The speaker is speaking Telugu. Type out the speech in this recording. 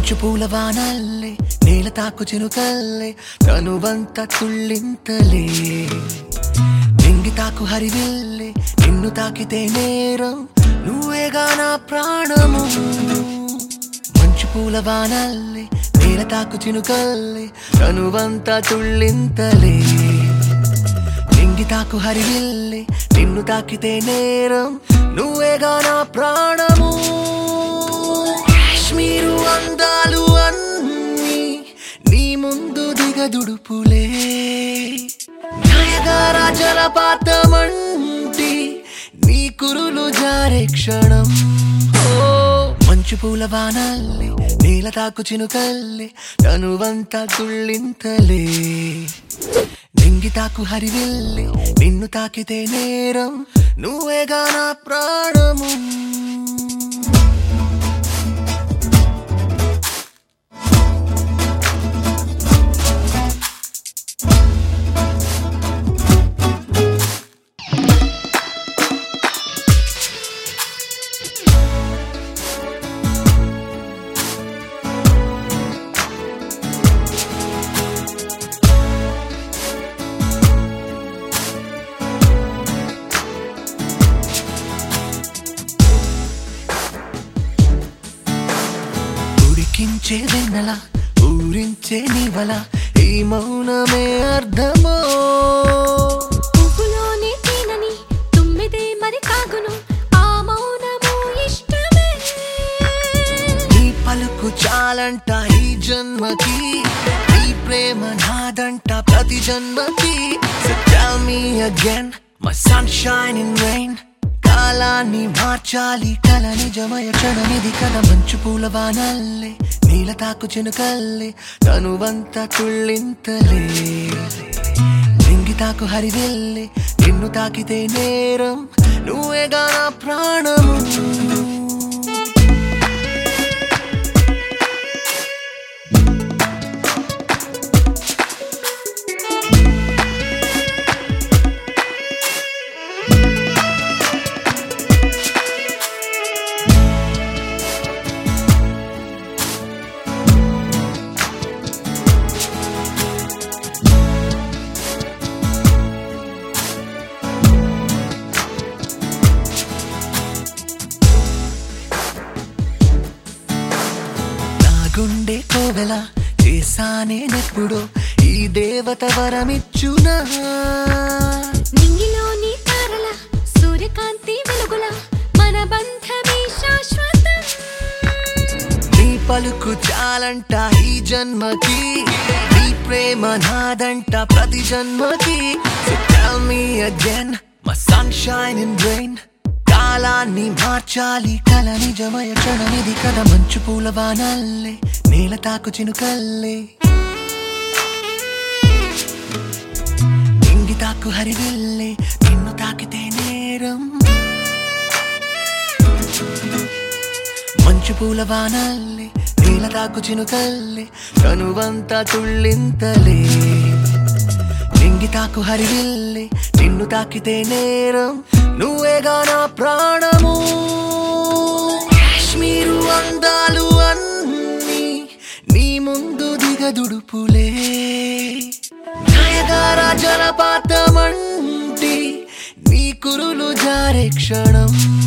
మంచు పూల వానల్లే నేల తాకు చినుకల్లే తనువంత తుళ్ళింతలే నింగి తాకు హరివిల్లే నిన్ను తాకితే నేరం నువ్వేగా నా ప్రాణము మంచు పూల వానల్లే నేల తాకు చినుకల్లే తనువంత తుళ్ళింతలే నింగి తాకు హరివిల్లే నిన్ను తాకితే నేరం నువ్వేగా నా ప్రాణము కాశ్మీరు అందాలు అన్నీ నీ ముందు దిగదుడుపులే న్యాయగార జలపాతమంటి నీ కురులు జారే క్షణం ఓ మంచు పూల వానల్లే నేల తాకు చినుకల్లే తనువంతా తుళ్ళింతలే నింగి తాకు హరివిల్లి నిన్ను తాకితే నేరం నువ్వేగా నా ప్రాణము ఉడికించే వెన్నెల ఊరించే నీవల ఈ మౌనమే అర్థమో పువ్వులోనే తేనని తుమ్మిదే మరి కాగును ఆ మౌనము ఇష్టమే నీ పలుకు చాలంట ఈ జన్మకి నీ ప్రేమ నాదంట ప్రతి జన్మకి So tell me again my sunshine in rain కాలాన్ని మార్చాలి కల నిజమయ క్షణమిది కథ మంచు పూల వానల్లే నీల తాకు చినుకల్లే తనువంత తుళ్ళింతలే నింగి తాకు హరివెల్లే నిన్ను తాకితే నేరం నువ్వేగా నా ప్రాణము నా గుండె కోవెల చేసానేనెప్పుడు ఈ దేవత వరమిచ్చునా నింగిలోని తారల సూర్యకాంతి వెలుగుల మన బంధమే శాశ్వతం నీ పలుకు చాలంట ఈ జన్మకి నీ ప్రేమ నాదంట ప్రతి జన్మకి So tell me again my sunshine in rain కాలాన్ని మార్చాలి కల నిజమయ క్షణమిది కథ మంచు పూల వానల్లే నేల తాకు చినుకల్లే నింగి తాకు హరివిల్లే నిన్ను తాకితే నేరం మంచు పూల వానల్లే నీల తాకు చినుకల్లే కనువంతా తుళ్ళింతలే నింగి తాకు హరివిల్లే నిన్ను తాకితే నేరం నువ్వేగా నా ప్రాణము కాశ్మీరు అందాలు అన్నీ నీ ముందు దిగదుడుపులే న్యాయగార జలపాతమంటి నీ కురులు జారే క్షణం